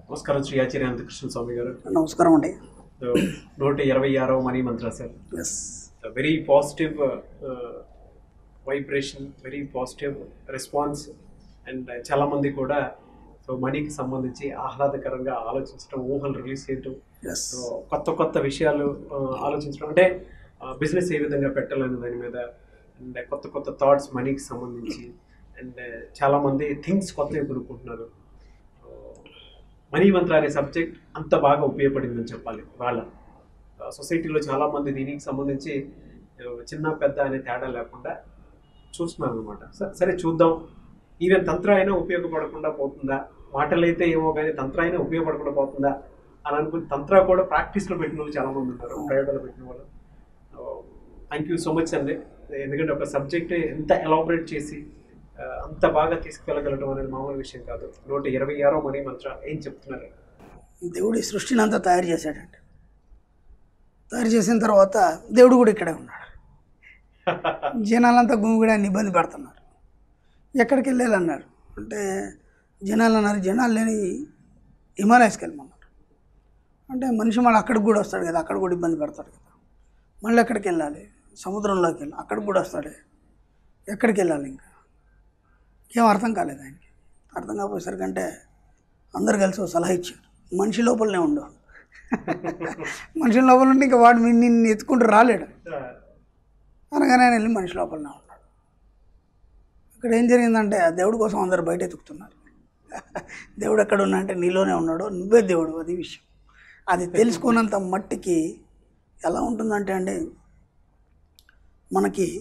నమస్కారం శ్రీ ఆచార్య అనంతకృష్ణ స్వామి గారు నమస్కారం అండి So, నూట ఇరవై ఆరో money mantra sir yes very positive vibration very positive response and చాలామంది కూడా సో మనీకి సంబంధించి ఆహ్లాదకరంగా ఆలోచించడం ఊహలు రిలీజ్ చేయటం ఎస్ సో కొత్త కొత్త విషయాలు ఆ, ఆలోచించడం అంటే బిజినెస్ ఏ విధంగా పెట్టాలనే దాని మీద అండ్ కొత్త కొత్త థాట్స్ మనీకి సంబంధించి అండ్ చాలామంది థింగ్స్ కొత్తవి కొనుక్కుంటున్నారు మనీ మంత్ర అనే సబ్జెక్ట్ అంత బాగా ఉపయోగపడిందని చెప్పాలి వాళ్ళ సొసైటీలో చాలామంది దీనికి సంబంధించి ఆ, చిన్న పెద్ద అనే తేడా లేకుండా చూస్తున్నారు అనమాట సరే చూద్దాం ఈవెన్ తంత్ర అయినా ఉపయోగపడకుండా పోతుందా మాటలైతే ఏమో కానీ తంత్ర అయినా ఉపయోగపడకుండా పోతుందా అని అనుకుని తంత్ర కూడా ప్రాక్టీస్లో పెట్టిన వాళ్ళు చాలా మంది ఉన్నారు ప్రయోగాలు పెట్టిన వాళ్ళు థ్యాంక్ యూ సో మచ్ అండి ఎందుకంటే ఒక సబ్జెక్ట్ ఎంత ఎలాబరేట్ చేసి ఆ, అంత బాగా తీసుకెళ్ళగలడం అనేది మామూలు విషయం కాదు నూట ఇరవై ఆరో మనీ మంత్ర ఏం చెప్తున్నారు దేవుడు ఈ సృష్టిని అంతా తయారు చేశాడండి తయారు చేసిన తర్వాత దేవుడు కూడా ఇక్కడే ఉన్నాడు జనాలంతా గుమిగూడాన్ని ఇబ్బంది పెడుతున్నారు ఎక్కడికి వెళ్ళాలి అన్నారు అంటే జనాలు అన్నారు జనాలు లేని హిమాలయస్కి వెళ్ళమన్నారు అంటే మనిషి మళ్ళీ అక్కడికి కూడా వస్తాడు కదా అక్కడ కూడా ఇబ్బంది పెడతాడు కదా మళ్ళీ ఎక్కడికి వెళ్ళాలి సముద్రంలోకి వెళ్ళి అక్కడికి కూడా వస్తాడే ఎక్కడికి వెళ్ళాలి ఇంకా ఏం అర్థం కాలేదు ఆయనకి అర్థం కాకపోయేసరికంటే అందరు కలిసి ఒక సలహా ఇచ్చారు మనిషి లోపలనే ఉండు మనిషి లోపల ఉంటే ఇంకా వాడు నిన్ను నిన్ను ఎత్తుకుంటూ రాలేడు అనగానే ఆయన వెళ్ళి మనిషి లోపలనే ఉన్నాడు ఇక్కడ ఏం జరిగిందంటే ఆ దేవుడి కోసం అందరు బయట ఎత్తుకుతున్నారు దేవుడు ఎక్కడ ఉన్నా అంటే నీలోనే ఉన్నాడు నువ్వే దేవుడు అది విషయం అది తెలుసుకున్నంత మట్టికి ఎలా ఉంటుందంటే అండి మనకి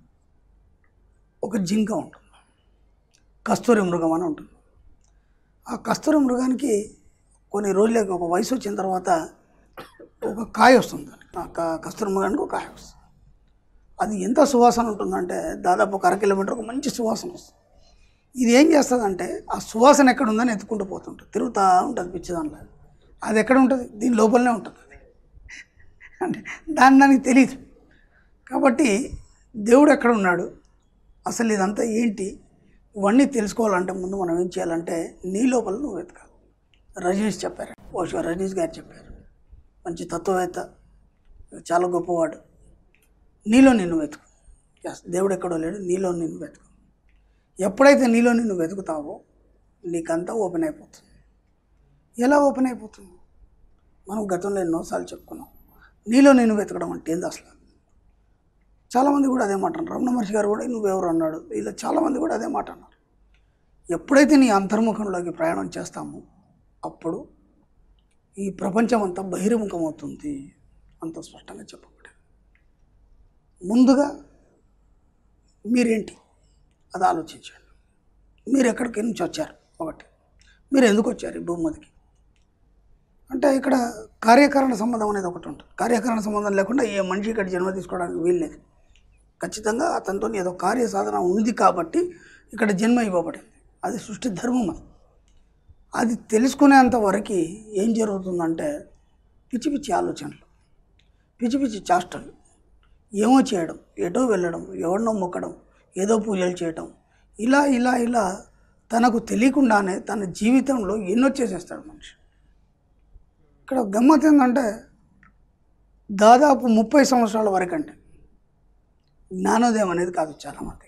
ఒక జింక ఉంటుంది కస్తూరి మృగం అని ఉంటుంది ఆ కస్తూరి మృగానికి కొన్ని రోజులకి ఒక వయసు వచ్చిన తర్వాత ఒక కాయ వస్తుంది ఆ క- కస్తూరి మృగానికి ఒక కాయ వస్తుంది అది ఎంత సువాసన ఉంటుందంటే దాదాపు ఒక అర కిలోమీటర్ ఒక మంచి సువాసన వస్తుంది ఇది ఏం చేస్తుందంటే ఆ సువాసన ఎక్కడ ఉందని ఎత్తుకుంటూ పోతుంటుంది తిరుగుతూ ఉంటుంది పిచ్చి దానిలో అది ఎక్కడ ఉంటుంది దీని లోపలనే ఉంటుంది అది అంటే దాని దానికి తెలియదు కాబట్టి దేవుడు ఎక్కడ ఉన్నాడు అసలు ఇదంతా ఏంటి ఇవన్నీ తెలుసుకోవాలంటే ముందు మనం ఏం చేయాలంటే నీ లోపల నువ్వు వెతకాలి రజనీష్ చెప్పారు ఓషో రజనీష్ గారు చెప్పారు మంచి తత్వవేత్త చాలా గొప్పవాడు నీలో నిన్ను వెతుకు ఎస్ దేవుడు ఎక్కడో లేడు నీలో నిన్ను వెతుకు ఎప్పుడైతే నీలో నిన్ను వెతుకుతావో నీకంతా ఓపెన్ అయిపోతుంది ఎలా ఓపెన్ అయిపోతుంది మనం గతంలో ఎన్నోసార్లు చెప్పుకున్నాం నీలో నేను వెతకడం అంటే ఏంది అసలు చాలామంది కూడా అదే మాట అన్నారు రమణ మహర్షి గారు కూడా నువ్వెవరు అన్నాడు ఇలా చాలామంది కూడా అదే మాట అన్నారు ఎప్పుడైతే నీ అంతర్ముఖంలోకి ప్రయాణం చేస్తామో అప్పుడు ఈ ప్రపంచం అంతా బహిర్ముఖం అవుతుంది అంత స్పష్టంగా చెప్పబడింది ముందుగా మీరేంటి అది ఆలోచించండి మీరు ఎక్కడికి నుంచి వచ్చారు ఒకటి మీరు ఎందుకు వచ్చారు ఈ భూమి మీదకి అంటే ఇక్కడ కార్యకారణ సంబంధం అనేది ఒకటి ఉంటుంది కార్యకారణ సంబంధం లేకుండా ఏ మనిషి ఇక్కడ జన్మ తీసుకోవడానికి వీల్లేదు ఖచ్చితంగా అతనితో ఏదో కార్య సాధన ఉంది కాబట్టి ఇక్కడ జన్మ ఇవ్వబడింది అది సృష్టి ధర్మం అది అది తెలుసుకునేంత వరకు ఏం జరుగుతుందంటే పిచ్చి పిచ్చి ఆలోచనలు పిచ్చి పిచ్చి చేష్టలు ఏమో చేయడం ఎటో వెళ్ళడం ఎవరినో మొక్కడం ఏదో పూజలు చేయడం ఇలా ఇలా ఇలా తనకు తెలియకుండానే తన జీవితంలో ఎన్నో చేసేస్తాడు మనిషి ఇక్కడ గమ్మత్ ఏంటంటే దాదాపు ముప్పై సంవత్సరాల వరకు అంటే జ్ఞానోదయం అనేది కాదు చాలామందికి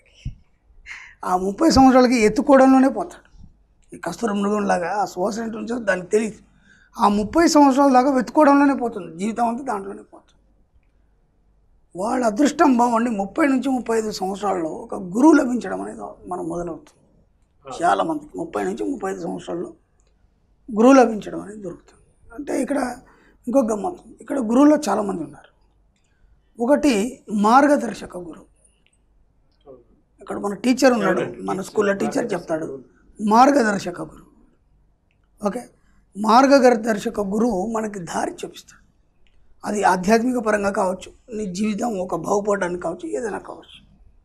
ఆ ముప్పై సంవత్సరాలకి ఎత్తుకోవడంలోనే పోతాడు ఈ కస్తూరి మృగంలాగా ఆ సువాసన ఎటు ఉంటుందో దానికి తెలియదు ఆ ముప్పై సంవత్సరాల దాకా వెతుక్కోవడంలోనే పోతుంది జీవితం అంతా దాంట్లోనే పోతుంది వాళ్ళ అదృష్టం బాగుండి ముప్పై నుంచి ముప్పై ఐదు సంవత్సరాల్లో ఒక గురువు లభించడం అనేది మనం మొదలవుతుంది చాలామందికి ముప్పై నుంచి ముప్పై ఐదు సంవత్సరాల్లో గురువు లభించడం అనేది దొరుకుతుంది అంటే ఇక్కడ ఇంకొక గమ్మత్తు ఇక్కడ గురువులో చాలామంది ఉన్నారు ఒకటి మార్గదర్శక గురువు ఇక్కడ మన టీచర్ ఉన్నాడు మన స్కూల్లో టీచర్ చెప్తాడు మార్గదర్శక గురువు ఓకే మార్గదర్శక గురువు మనకి దారి చూపిస్తాడు అది ఆధ్యాత్మిక పరంగా కావచ్చు నీ జీవితం ఒక బాగుపడడానికి కావచ్చు ఏదైనా కావచ్చు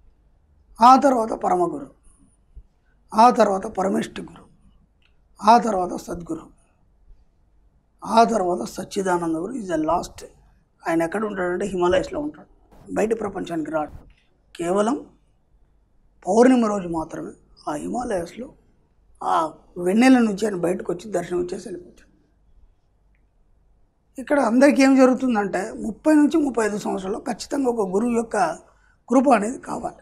ఆ తర్వాత పరమ గురువు ఆ తర్వాత పరమేష్ఠి గురువు ఆ తర్వాత సద్గురు ఆ తర్వాత Sachchidananda Guru is the last ఆయన ఎక్కడ ఉంటాడంటే హిమాలయస్లో ఉంటాడు బయట ప్రపంచానికి రాడు కేవలం పౌర్ణమి రోజు మాత్రమే ఆ హిమాలయస్లో ఆ వెన్నెల నుంచి ఆయన బయటకు వచ్చి దర్శనం ఇచ్చేసి వెళ్ళిపోతాడు ఇక్కడ అందరికీ ఏం జరుగుతుందంటే ముప్పై నుంచి ముప్పై ఐదు సంవత్సరాలు ఖచ్చితంగా ఒక గురువు యొక్క కృప అనేది కావాలి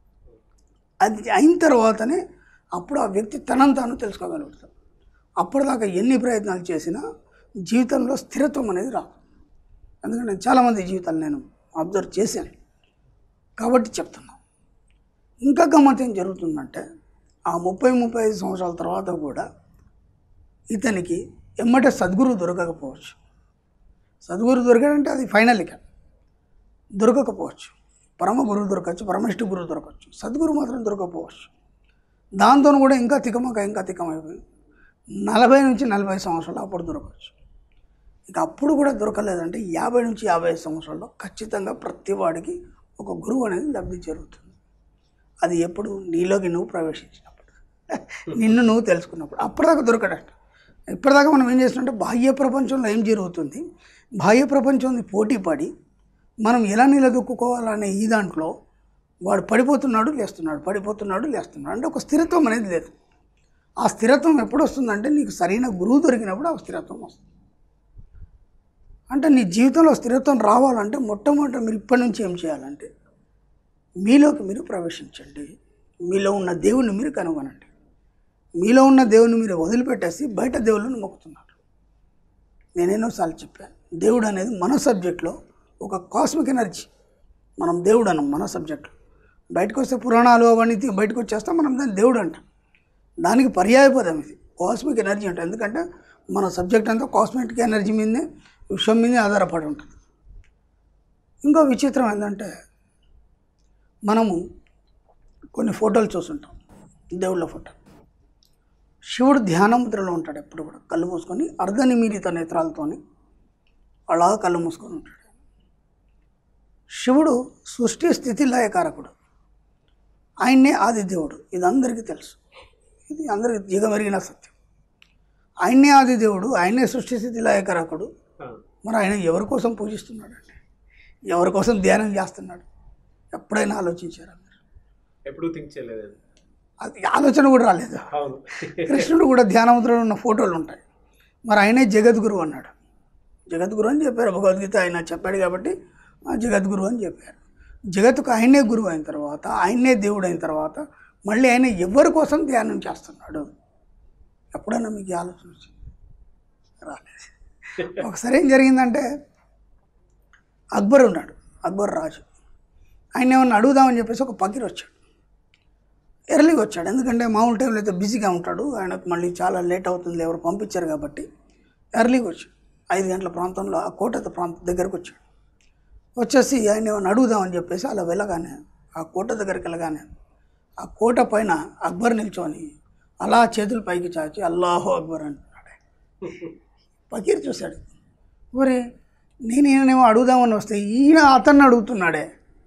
అది అయిన తర్వాతనే అప్పుడు ఆ వ్యక్తి తనను తాను తెలుసుకోగలుగుతాడు అప్పటిదాకా ఎన్ని ప్రయత్నాలు చేసినా జీవితంలో స్థిరత్వం అనేది రాదు ఎందుకంటే నేను చాలామంది జీవితాలు నేను అబ్జర్వ్ చేశాను కాబట్టి చెప్తున్నా ఇంకా గమ్మత్ ఏం జరుగుతుందంటే ఆ ముప్పై ముప్పై ఐదు సంవత్సరాల తర్వాత కూడా ఇతనికి ఎమ్మటే సద్గురు దొరకకపోవచ్చు సద్గురు దొరకడంటే అది ఫైనల్ ఇక దొరకకపోవచ్చు పరమ గురువు దొరకచ్చు పరమేష్ఠ గురువు దొరకచ్చు సద్గురు మాత్రం దొరకకపోవచ్చు దాంతో కూడా ఇంకా తికమక ఇంకా తికమైపోయింది నలభై నుంచి నలభై సంవత్సరాలు అప్పుడు దొరకవచ్చు ఇక అప్పుడు కూడా దొరకలేదంటే యాభై నుంచి యాభై ఐదు సంవత్సరాల్లో ఖచ్చితంగా ప్రతి వాడికి ఒక గురువు అనేది లబ్ధి జరుగుతుంది అది ఎప్పుడు నీలోకి నువ్వు ప్రవేశించినప్పుడు నిన్ను నువ్వు తెలుసుకున్నప్పుడు అప్పటిదాకా దొరకడట ఇప్పటిదాకా మనం ఏం చేస్తున్నామంటే బాహ్య ప్రపంచంలో ఏం జరుగుతుంది బాహ్య ప్రపంచం పోటీ పడి మనం ఎలా నిలదొక్కుకోవాలనే ఈ దాంట్లో వాడు పడిపోతున్నాడు లేస్తున్నాడు పడిపోతున్నాడు లేస్తున్నాడు అంటే ఒక స్థిరత్వం అనేది లేదు ఆ స్థిరత్వం ఎప్పుడు వస్తుందంటే నీకు సరైన గురువు దొరికినప్పుడు ఆ స్థిరత్వం వస్తుంది అంటే నీ జీవితంలో స్థిరత్వం రావాలంటే మొట్టమొదట మీరు ఇప్పటి నుంచి ఏం చేయాలంటే మీలోకి మీరు ప్రవేశించండి మీలో ఉన్న దేవుణ్ణి మీరు కనుగొనండి మీలో ఉన్న దేవుని మీరు వదిలిపెట్టేసి బయట దేవుళ్ళని మొక్కుతున్నారు నేను ఎన్నోసార్లు చెప్పాను దేవుడు అనేది మన సబ్జెక్ట్లో ఒక కాస్మిక్ ఎనర్జీ మనం దేవుడు అనం మన సబ్జెక్ట్లో బయటకు వస్తే పురాణాలు అవన్నీ తీ- బయటకు వచ్చేస్తాం మనం దాన్ని దేవుడు అంటాం దానికి పర్యాయపదం ఇది కాస్మిక్ ఎనర్జీ అంటే ఎందుకంటే మన సబ్జెక్ట్ అంతా కాస్మిక్ ఎనర్జీ మీదనే విశ్వం మీదే ఆధారపడి ఉంటుంది ఇంకో విచిత్రం ఏంటంటే మనము కొన్ని ఫోటోలు చూస్తుంటాం దేవుళ్ళ ఫోటో శివుడు ధ్యానముద్రలో ఉంటాడు ఎప్పుడు కూడా కళ్ళు మూసుకొని అర్ధనిమీలిత నేత్రాలతోని అలా కళ్ళు మూసుకొని ఉంటాడు శివుడు సృష్టి స్థితి లయకారకుడు ఆయన్నే ఆది దేవుడు ఇది అందరికీ తెలుసు ఇది అందరికీ దిగమెరిగిన సత్యం ఆయన్నే ఆది దేవుడు ఆయన్నే సృష్టి స్థితి లయకారకుడు ఆ, మరి ఆయన ఎవరి కోసం పూజిస్తున్నాడండి ఎవరి కోసం ధ్యానం చేస్తున్నాడు ఎప్పుడైనా ఆలోచించారా మీరు ఎప్పుడూ థింక్ చేయలేదండి అది ఆలోచన కూడా రాలేదు అవును కృష్ణుడు కూడా ధ్యానముద్రలో ఉన్న ఫోటోలు ఉంటాయి మరి ఆయనే జగద్గురు అన్నాడు జగద్గురు అని చెప్పారు భగవద్గీత ఆయన చెప్పాడు కాబట్టి ఆ జగద్గురు అని చెప్పారు జగత్తుకు ఆయనే గురువు అయిన తర్వాత ఆయనే దేవుడు అయిన తర్వాత మళ్ళీ ఆయన ఎవరి కోసం ధ్యానం చేస్తున్నాడు ఎప్పుడైనా మీకు ఈ ఆలోచన వచ్చింది రాలేదు ఒకసారి ఏం జరిగిందంటే అక్బర్ ఉన్నాడు అక్బర్ రాజు ఆయన ఏమన్నా అడుగుదామని చెప్పేసి ఒక పకీర్ వచ్చాడు ఎర్లీగా వచ్చాడు ఎందుకంటే మామూలు టైంలో అయితే బిజీగా ఉంటాడు ఆయనకు మళ్ళీ చాలా లేట్ అవుతుంది ఎవరు పంపించారు కాబట్టి ఎర్లీగా వచ్చాడు ఐదు గంటల ప్రాంతంలో ఆ కోట ప్రాంతం దగ్గరకు వచ్చాడు వచ్చేసి ఆయన ఏమైనా అడుగుదామని చెప్పేసి అలా వెళ్ళగానే ఆ కోట దగ్గరికి వెళ్ళగానే ఆ కోట పైన అక్బర్ నిల్చొని అలా చేతులు పైకి చాచి అల్లాహో అక్బర్ అంటున్నాడు ఫకీర్ చూశాడు మరి నేను ఈయననేమో అడుగుదామని వస్తే ఈయన అతన్ని అడుగుతున్నాడే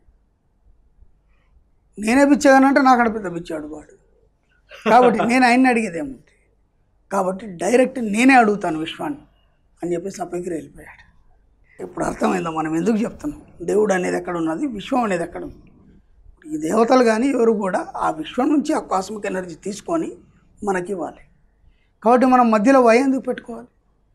నేనే పిచ్చానంటే నాకడ పెద్ద పిచ్చాడు వాడు కాబట్టి నేను ఆయన్ని అడిగేదేముంది కాబట్టి డైరెక్ట్ నేనే అడుగుతాను విశ్వాన్ని అని చెప్పేసి ఆ పైకి వెళ్ళిపోయాడు ఇప్పుడు అర్థమైందా మనం ఎందుకు చెప్తున్నాం దేవుడు అనేది ఎక్కడ ఉన్నది విశ్వం అనేది ఎక్కడ ఉంది ఈ దేవతలు కానీ ఎవరు కూడా ఆ విశ్వం నుంచి ఆ కాస్మిక్ ఎనర్జీ తీసుకొని మనకి ఇవ్వాలి కాబట్టి మనం మధ్యలో భయం ఎందుకు పెట్టుకోవాలి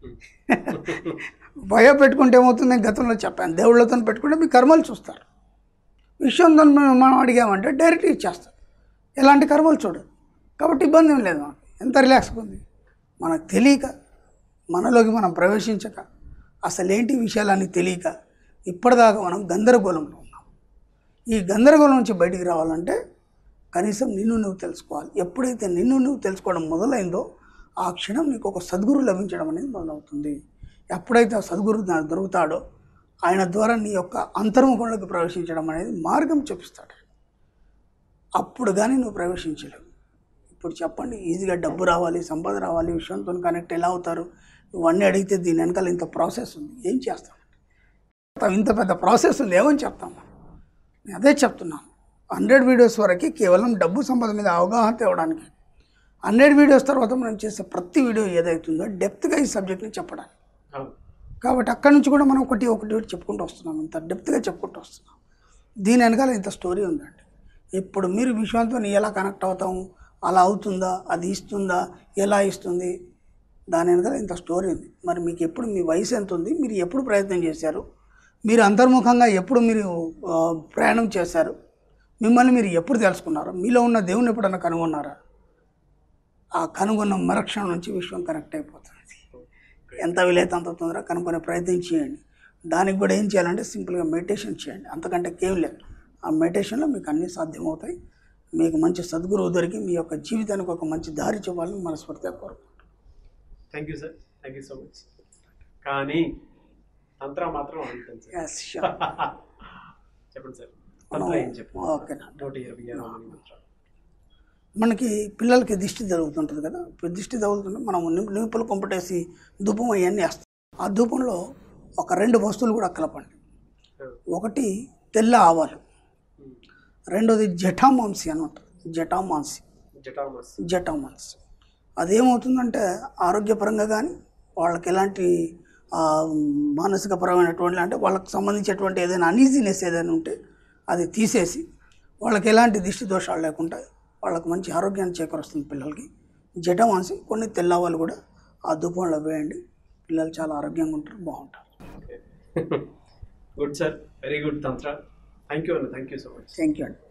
భయం పెట్టుకుంటే ఏమవుతుంది నేను గతంలో చెప్పాను దేవుళ్ళతో పెట్టుకుంటే మీ కర్మలు చూస్తారు విశ్వంతో మనం మనం అడిగామంటే డైరెక్ట్ ఇచ్చేస్తారు ఎలాంటి కర్మలు చూడదు కాబట్టి ఇబ్బంది ఏం లేదు మనకి ఎంత రిలాక్స్గా ఉంది మనకు తెలియక మనలోకి మనం ప్రవేశించక అసలేంటి విషయాలన్నీ తెలియక ఇప్పటిదాకా మనం గందరగోళంలో ఉన్నాం ఈ గందరగోళం నుంచి బయటికి రావాలంటే కనీసం నిన్ను నువ్వు తెలుసుకోవాలి ఎప్పుడైతే నిన్ను నువ్వు తెలుసుకోవడం మొదలైందో ఆ క్షణం నీకు ఒక సద్గురు లభించడం అనేది మొదలవుతుంది ఎప్పుడైతే ఆ సద్గురు నాకు దొరుకుతాడో ఆయన ద్వారా నీ యొక్క అంతర్ముఖంలోకి ప్రవేశించడం అనేది మార్గం చూపిస్తాడు అప్పుడు కానీ నువ్వు ప్రవేశించలేవు ఇప్పుడు చెప్పండి ఈజీగా డబ్బు రావాలి సంపద రావాలి విశ్వంతో కనెక్ట్ ఎలా అవుతారు ఇవన్నీ అడిగితే దీని వెనకాల ఇంత ప్రాసెస్ ఉంది ఏం చేస్తాం ఇంత పెద్ద ప్రాసెస్ ఉంది ఏమని చెప్తాం నేను అదే చెప్తున్నాను హండ్రెడ్ వీడియోస్ వరకు కేవలం డబ్బు సంపద మీద అవగాహన తేవడానికి హండ్రెడ్ వీడియోస్ తర్వాత మనం చేసే ప్రతి వీడియో ఏదైతుందో డెప్త్గా ఈ సబ్జెక్ట్ని చెప్పడానికి అవును కాబట్టి అక్కడి నుంచి కూడా మనం ఒకటి ఒకటి ఒకటి చెప్పుకుంటూ వస్తున్నాం ఇంత డెప్త్గా చెప్పుకుంటూ వస్తున్నాం దీని వెనకాల ఇంత స్టోరీ ఉందండి ఇప్పుడు మీరు విశ్వంతో ఎలా కనెక్ట్ అవుతాము అలా అవుతుందా అది ఇస్తుందా ఎలా ఇస్తుంది దాని వెనకాల ఇంత స్టోరీ ఉంది మరి మీకు ఎప్పుడు మీ వయసు ఎంత ఉంది మీరు ఎప్పుడు ప్రయత్నం చేశారు మీరు అంతర్ముఖంగా ఎప్పుడు మీరు ఆ, ప్రయాణం చేశారు మిమ్మల్ని మీరు ఎప్పుడు తెలుసుకున్నారు మీలో ఉన్న దేవుని ఎప్పుడన్నా కనుగొన్నారా ఆ కనుగొన్న మరక్షణం నుంచి విశ్వం కనెక్ట్ అయిపోతుంది ఎంత వీలైతే అంత తొందరగా కనుక్కునే ప్రయత్నం చేయండి దానికి కూడా ఏం చేయాలంటే సింపుల్గా మెడిటేషన్ చేయండి అంతకంటే కేం లేదు ఆ మెడిటేషన్లో మీకు అన్నీ సాధ్యమవుతాయి మీకు మంచి సద్గురువు దొరికి మీ యొక్క జీవితానికి ఒక మంచి దారి చూపాలని మనస్ఫూర్తిగా కోరుకుంటున్నాను thank you sir thank you so much కానీ తంత్ర మాత్రం అంటుంది సార్ ఎస్ షూర్ చెప్పండి సార్ తంత్ర ఏం చెప్పండి ఓకేనా నూట ఇరవై ఆరు మణి మంత్రాలు మనకి పిల్లలకి దిష్టి తగులుతుంటుంది కదా దిష్టి తగులుతుంటే మనం నిప్- నిప్పులు కొంపటేసి ధూపం అవన్నీ వేస్తాం ఆ ధూపంలో ఒక రెండు వస్తువులు కూడా కలపండి ఒకటి తెల్ల ఆవాలు రెండోది జటామాంసి అని ఉంటుంది జటామాంసి జటామస్ జటామాంసి అదేమవుతుందంటే ఆరోగ్యపరంగా కానీ వాళ్ళకి ఎలాంటి ఆ, మానసికపరమైనటువంటి అంటే వాళ్ళకి సంబంధించేటువంటి ఏదైనా అనీజీనెస్ ఏదైనా ఉంటే అది తీసేసి వాళ్ళకి ఎలాంటి దిష్టి దోషాలు లేకుండా వాళ్ళకి మంచి ఆరోగ్యాన్ని చేకూరుస్తుంది పిల్లలకి జటమాంసి కొన్ని తెల్లవాళ్ళు కూడా ఆ ధూపంలో వేయండి పిల్లలు చాలా ఆరోగ్యంగా ఉంటారు బాగుంటారు గుడ్ సార్ వెరీ గుడ్ తంత్ర థ్యాంక్ యూ అన్న thank you so much thank you అండి